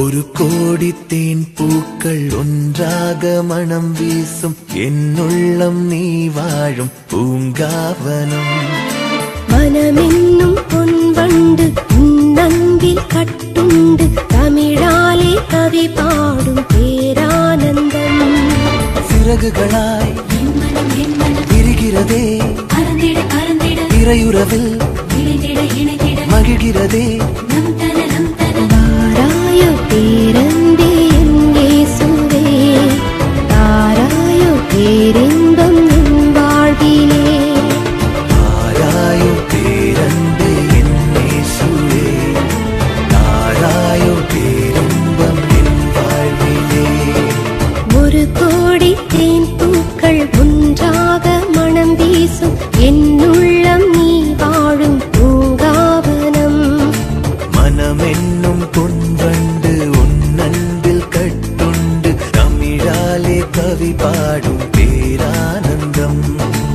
ஒரு கோடி தேன் பூக்கள் ஒன்றாக மனம் வீசும் என்னுள்ளம் நீ வாழும் பூங்காவனம் மனமென்னும் பொன்வண்டு நன்பில் கட்டுண்டு தமிழாலே கவி பாடும் பேரானந்தம் சிறகுகளாய் என் மனம் என் மனம் விரிகிறதே பறந்திட பறந்திட இறையுறவில் இணைந்திட இணைந்திட மகிழ்கிறதே நம் தன நம் தன தாராய பேரன்பே என் இயேசுவே தாராய பேரின்பம் என் வாழ்விலே தாராயோ பேரன்பு என் இயேசுவே தாராயோ பேரன்பம் என் வாழ்விலே ஒரு கோடி தேன் பூக்கள் ஒன்றாக மனம் வீசும் என்னுள்ளம் நீ வாழும் பூங்காவனம் மனமென்னும் பொன்வண்டு உன்னன்பில் கட்டுண்டு தமிழாலே கவி பாடும் பேரானந்தம்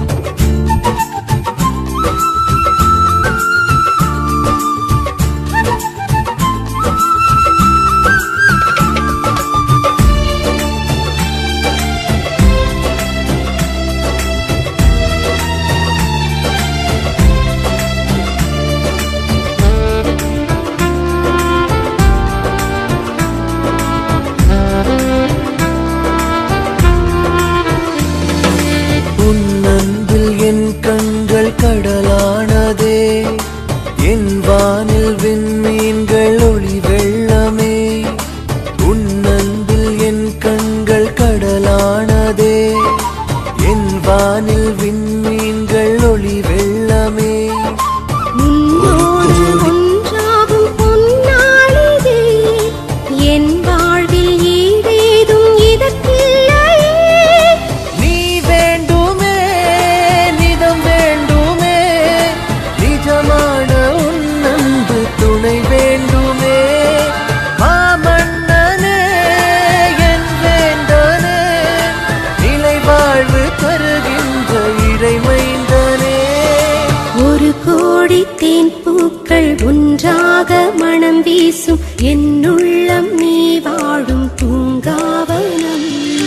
உன் அன்பில் என் கண்கள் கடலானதே என் வானில் விண்மீன்கள் ஒளி வெள்ளமே உன் அன்பில் என் கண்கள் கடலானதே என் வானில் விண்மீன்கள் ஒளி வெள்ளமே உன்னோடு ஒன்றாகும் பொன்னாளிதே என் வாழ்வில் ஈடேதும் இதற்கில்லையே நீ வேண்டுமே நிதம் வேண்டுமே நிஜமான உன் அன்பு துணை வேண்டுமே மாமன்னனே என் வேந்தனே நிலை வாழ்வு தருகின்ற இறைமைந்தனே ஒரு கோடி தேன் பூக்கள் ஒன்றாக மனம் வீசும் என்னுள்ளம் நீ வாழும் பூங்காவனம்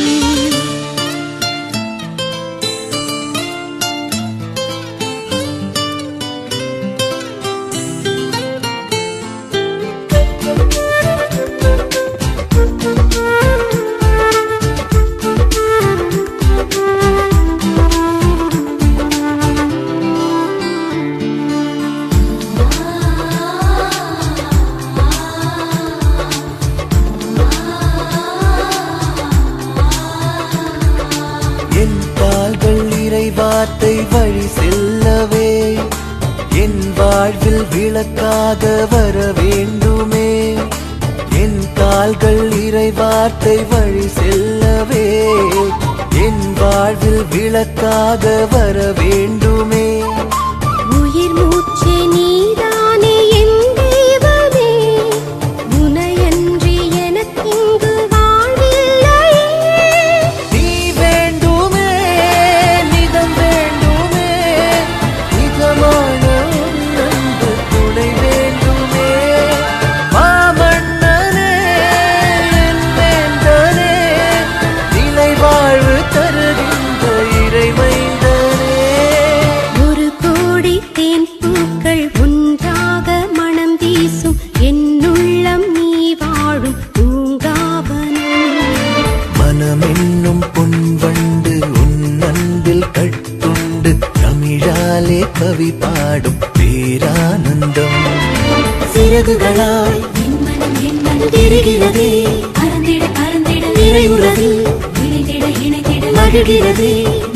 என் கால்கள் இறைவார்த்தை வழி செல்லவே என் வாழ்வில் விளக்காக வர வேண்டுமே என் கால்கள் இறைவார்த்தை வழி செல்லவே என் வாழ்வில் விளக்காக வர வேண்டுமே உயிர் மூச்சே நீதானே என் தெய்வமே உனையன்றி எனக்கிங்கு வாழ்வில்லையே நீ வேண்டுமே நிதம் வேண்டுமே நிஜமான உன் அன்பு துணை வேண்டுமே மாமன்னனே என் வேந்தனே நிலை வாழ்வு தருகின்ற இறைமைந்தனே ஒரு கோடி தேன் பூக்கள் ஒன்றாக மனம் வீசும் என்னுள்ளம் நீ வாழும் பூங்காவனம் மனமென்னும் பொன்வண்டு உன் அன்பில் கட்டுண்டு தமிழாலே கவி பாடும் பேரானந்தம் சிறகுகளாய் என் மனம் என் மனம் விரிகிறதே பறந்திட பறந்திட இறையுறவில் இணைந்திட இணைந்திட மகிழ்கிறதே